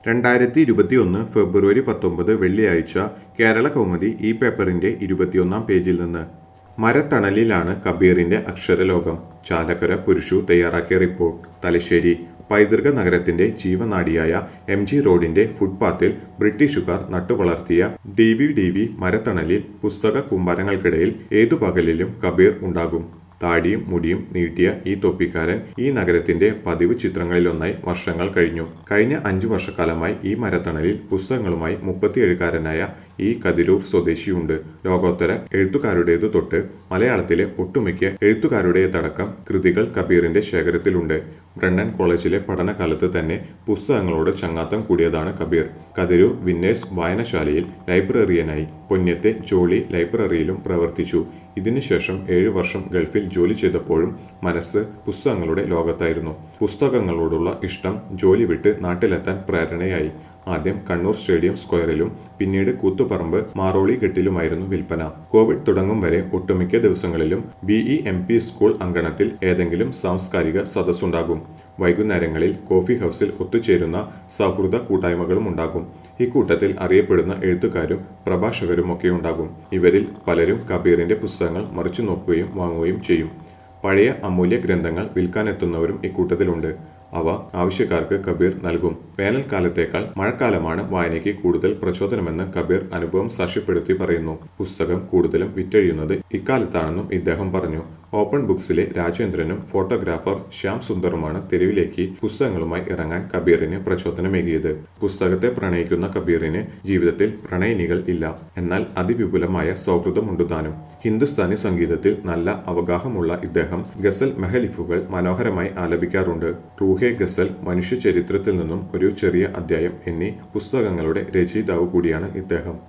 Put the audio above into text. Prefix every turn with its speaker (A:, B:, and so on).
A: രണ്ടായിരത്തി ഇരുപത്തിയൊന്ന് ഫെബ്രുവരി പത്തൊമ്പത് വെള്ളിയാഴ്ച കേരള കൗമുദി ഈ പേപ്പറിന്റെ ഇരുപത്തിയൊന്നാം പേജിൽ നിന്ന് മരത്തണലിലാണ് കബീറിന്റെ അക്ഷരലോകം ചാലക്കര പുരുഷു തയ്യാറാക്കിയ റിപ്പോർട്ട് തലശ്ശേരി പൈതൃക നഗരത്തിന്റെ ജീവനാഡിയായ എം ജി റോഡിന്റെ ഫുട്പാത്തിൽ ബ്രിട്ടീഷുകാർ നട്ടുവളർത്തിയ ഡി വി ഡി വി മരത്തണലിൽ പുസ്തക കുമ്പാരങ്ങൾക്കിടയിൽ ഏതു പകലിലും കബീർ ഉണ്ടാകും താടിയും മുടിയും നീട്ടിയ ഈ തൊപ്പിക്കാരൻ ഈ നഗരത്തിന്റെ പതിവ് ചിത്രങ്ങളിലൊന്നായി വർഷങ്ങൾ കഴിഞ്ഞു കഴിഞ്ഞ അഞ്ചു വർഷക്കാലമായി ഈ മരത്തണലിൽ പുസ്തകങ്ങളുമായി മുപ്പത്തിയേഴുകാരനായ ഈ കതിരൂർ സ്വദേശിയുണ്ട് ലോകോത്തര എഴുത്തുകാരുടേതു തൊട്ട് മലയാളത്തിലെ ഒട്ടുമിക്ക എഴുത്തുകാരുടേതടക്കം കൃതികൾ കബീറിന്റെ ശേഖരത്തിലുണ്ട് ബ്രണ്ണൻ കോളേജിലെ പഠനകാലത്ത് തന്നെ പുസ്തകങ്ങളോട് ചങ്ങാത്തം കൂടിയതാണ് കബീർ കതിരൂർ വിന്നേഴ്സ് വായനശാലയിൽ ലൈബ്രറിയനായി പൊന്യത്തെ ജോളി ലൈബ്രറിയിലും പ്രവർത്തിച്ചു ഇതിനുശേഷം ഏഴു വർഷം ഗൾഫിൽ ജോലി ചെയ്തപ്പോഴും മനസ്സ് പുസ്തകങ്ങളുടെ ലോകത്തായിരുന്നു പുസ്തകങ്ങളോടുള്ള ഇഷ്ടം ജോലി വിട്ട് നാട്ടിലെത്താൻ പ്രേരണയായി ആദ്യം കണ്ണൂർ സ്റ്റേഡിയം സ്ക്വയറിലും പിന്നീട് കൂത്തുപറമ്പ് മാറോളി കെട്ടിലുമായിരുന്നു വിൽപ്പന കോവിഡ് തുടങ്ങും വരെ ഒട്ടുമിക്ക ദിവസങ്ങളിലും B E M P school അങ്കണത്തിൽ ഏതെങ്കിലും സാംസ്കാരിക സദസ്സുണ്ടാകും വൈകുന്നേരങ്ങളിൽ കോഫി ഹൗസിൽ ഒത്തുചേരുന്ന സൗഹൃദ കൂട്ടായ്മകളും ഉണ്ടാകും ഇക്കൂട്ടത്തിൽ അറിയപ്പെടുന്ന എഴുത്തുകാരും പ്രഭാഷകരുമൊക്കെ ഉണ്ടാകും ഇവരിൽ പലരും കബീറിന്റെ പുസ്തകങ്ങൾ മറിച്ചു നോക്കുകയും വാങ്ങുകയും ചെയ്യും പഴയ അമൂല്യ ഗ്രന്ഥങ്ങൾ വിൽക്കാനെത്തുന്നവരും ഇക്കൂട്ടത്തിലുണ്ട് അവ ആവശ്യക്കാർക്ക് കബീർ നൽകും വേനൽക്കാലത്തേക്കാൾ മഴക്കാലമാണ് വായനയ്ക്ക് കൂടുതൽ പ്രചോദനമെന്ന് കബീർ അനുഭവം സാക്ഷ്യപ്പെടുത്തി പറയുന്നു പുസ്തകം കൂടുതലും വിറ്റഴിയുന്നത് ഇക്കാലത്താണെന്നും ഇദ്ദേഹം പറഞ്ഞു ഓപ്പൺ ബുക്സിലെ രാജേന്ദ്രനും ഫോട്ടോഗ്രാഫർ ശ്യാം സുന്ദറുമാണ് തെരുവിലേക്ക് പുസ്തകങ്ങളുമായി ഇറങ്ങാൻ കബീറിന് പ്രചോദനമേകിയത് പുസ്തകത്തെ പ്രണയിക്കുന്ന കബീറിന് ജീവിതത്തിൽ പ്രണയിനികൾ ഇല്ല എന്നാൽ അതിവിപുലമായ സൗഹൃദമുണ്ട് താനും ഹിന്ദുസ്ഥാനി സംഗീതത്തിൽ നല്ല അവഗാഹമുള്ള ഇദ്ദേഹം ഗസൽ മെഹലിഫുകൾ മനോഹരമായി ആലപിക്കാറുണ്ട് റൂഹെ ഗസൽ മനുഷ്യ ചരിത്രത്തിൽ നിന്നും ഒരു ചെറിയ അധ്യായം എന്നീ പുസ്തകങ്ങളുടെ രചയിതാവ് കൂടിയാണ് ഇദ്ദേഹം